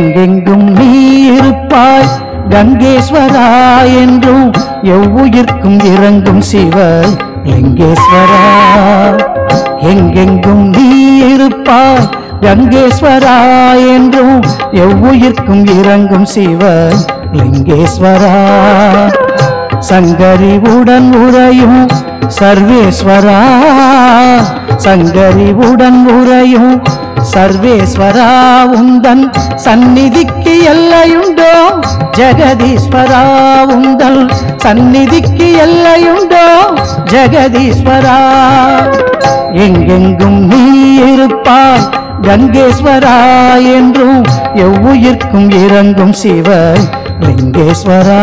எங்கெங்கும் நீ இருப்பாய் கங்கேஸ்வரா என்றும் எவ்வுயிர்க்கும் இறங்கும் சிவ லிங்கேஸ்வரா எங்கெங்கும் நீ இருப்பாய் கங்கேஸ்வரா என்றும் எவ்வுயிர்க்கும் இறங்கும் சிவ லிங்கேஸ்வரா சங்கரி உடன் உறையும் சர்வேஸ்வரா சங்கரி உடன் உறையும் சர்வேஸ்வரா உந்தன் சந்நிதிக்கு எல்லையுண்டோ ஜெகதீஸ்வரா உந்தல் சந்நிதிக்கு எல்லையுண்டோ ஜெகதீஸ்வரா எங்கெங்கும் நீ இருப்பாய் கங்கேஸ்வரா என்றும் எவ்வுயிர்க்கும் இறங்கும் சிவ லிங்கேஸ்வரா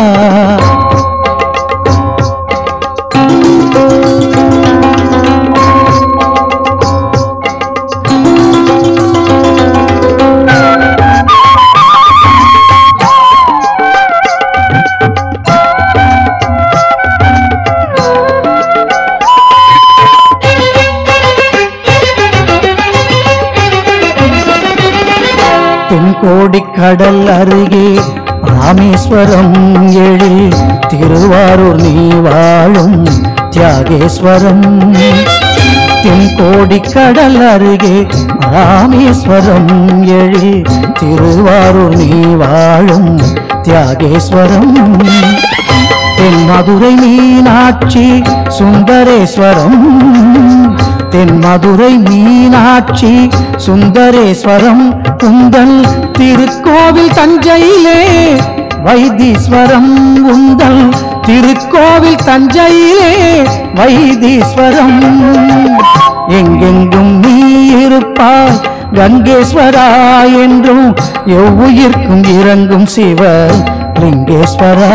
தென்கோடி கடல் அருகே ராமேஸ்வரம் எழில் திருவாரூர் நீ வாழும் தியாகேஸ்வரம் தென்கோடி கடல் அருகே ராமேஸ்வரம் எழில் திருவாரூர் நீ வாழும் தியாகேஸ்வரம் தென் மதுரை மீனாட்சி சுந்தரேஸ்வரம் தென் மதுரை மீனாட்சி சுந்தரேஸ்வரம் உந்தல் திருக்கோவில் தஞ்சையிலே வைத்தீஸ்வரம் உந்தல் திருக்கோவில் தஞ்சையிலே வைத்தீஸ்வரம் எங்கெங்கும் நீ இருப்பாய் கங்கேஸ்வரா என்றும் எவ்வுயிர்க்கும் இறங்கும் சிவ லிங்கேஸ்வரா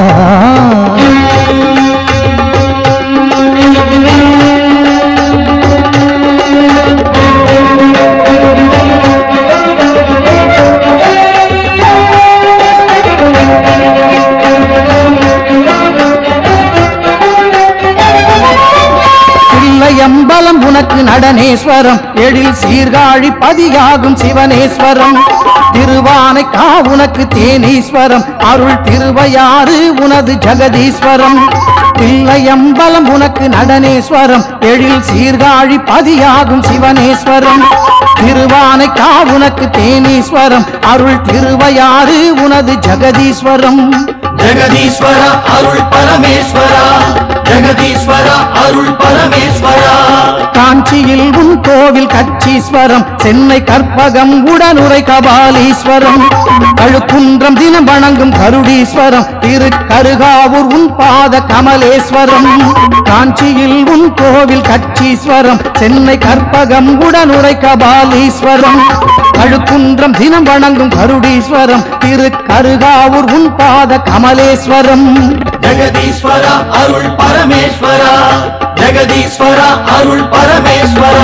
பிள்ளையம்பலம் உனக்கு நடனேஸ்வரம் எழில் சீர்காழி பதியாகும் சிவனேஸ்வரம் திருவானை கா உனக்கு தேனீஸ்வரம் அருள் திருவையாறு உனது ஜெகதீஸ்வரம் பிள்ளையம்பலம் உனக்கு நடனேஸ்வரம் எழில் சீர்காழி பதியாகும் சிவனேஸ்வரம் திருவானை கா உனக்கு தேனீஸ்வரம் அருள் திருவையாறு உனது ஜெகதீஸ்வரம் ஜெகதீஸ்வர அருள் பரமேஸ்வரா ஜெகதீஸ்வர அருள் பரமேஸ்வரா காஞ்சியில் உன் கோவில் கச்சீஸ்வரம் சென்னை கற்பகம் உடனுரை கபாலீஸ்வரம் கழுக்குன்றம் தினம் வணங்கும் கருடீஸ்வரம் திரு கருகாவூர் உன் பாத கமலேஸ்வரம் காஞ்சியில் உன் கோவில் கச்சீஸ்வரம் சென்னை கற்பகம் உடனுரை கபாலீஸ்வரம் கழுக்குன்றம் தினம் வணங்கும் கருடீஸ்வரம் திரு கருகாவூர் உன் பாத கமலேஸ்வரம் ஜெகதீஸ்வர அருள் பரமேஸ்வரா ஜெகதீஸ்வர அருள் பரமேஸ்வரா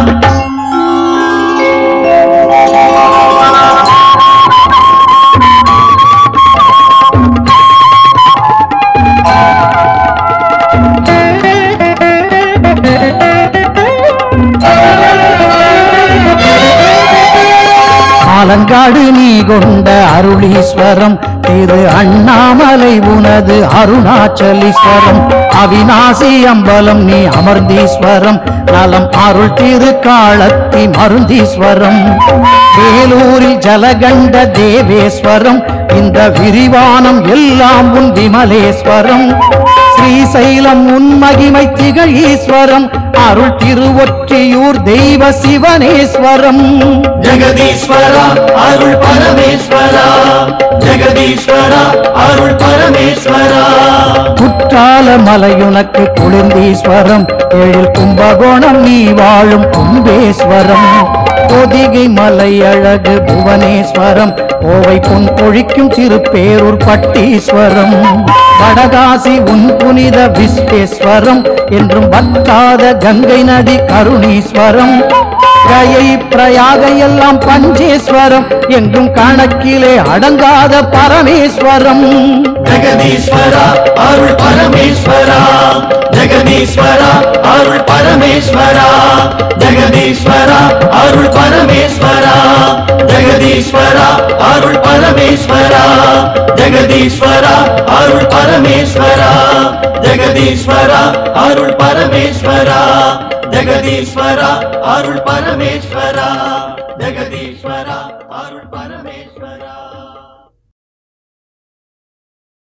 ஆலங்காடு நீ கொண்ட அருளீஸ்வரம் திரு அண்ணாமலை உனது அருணாச்சலீஸ்வரம் அவிநாசி அம்பலம் நீ அமர்ந்தீஸ்வரம் நலம் அருள் திரு காலத்தி மருந்தீஸ்வரம் வேலூரில் ஜலகண்ட தேவேஸ்வரம் இந்த விரிவானம் எல்லாம் உன் விமலேஸ்வரம் ஸ்ரீசைலம் உன் மகிமை திகழ் ஈஸ்வரம் அருள் திருவொற்றியூர் தெய்வ சிவனேஸ்வரம் ஜெகதீஸ்வர அருள் பரமேஸ்வரா ஜெகதீஸ்வர அருள் பரமேஸ்வரா குற்றால மலையுனக்கு குளிர்ந்தீஸ்வரம் எழில் கும்பகோணம் நீ வாழும் கும்பேஸ்வரம் பொதிகை மலை அழகு புவனேஸ்வரம் கோவை பொன் பொழிக்கும் திருப்பேரூர் பட்டீஸ்வரம் வடகாசி உன் புனித விஸ்வேஸ்வரம் என்றும் வற்றாத கங்கை நதி கருணீஸ்வரம் கயை பிரயாக எல்லாம் பஞ்சேஸ்வரம் என்றும் கணக்கிலே அடங்காத பரமேஸ்வரம் ஜெகதீஸ்வர அருள் பரமேஸ்வரா ஜெகதீஸ்வர அருள் பரமேஸ்வரா ஜெகதீஸ்வர அருள் பரமேஸ்வரா ஜெகதீஸ்வரா அருள் பரமேஸ்வரா ஜெகதீஸ்வரா அருள் பரமேஸ்வரா ஜெகதீஸ்வரா அருள் பரமேஸ்வரா ஜெகதீஸ்வரா அருள் பரமேஸ்வரா ஜெகதீ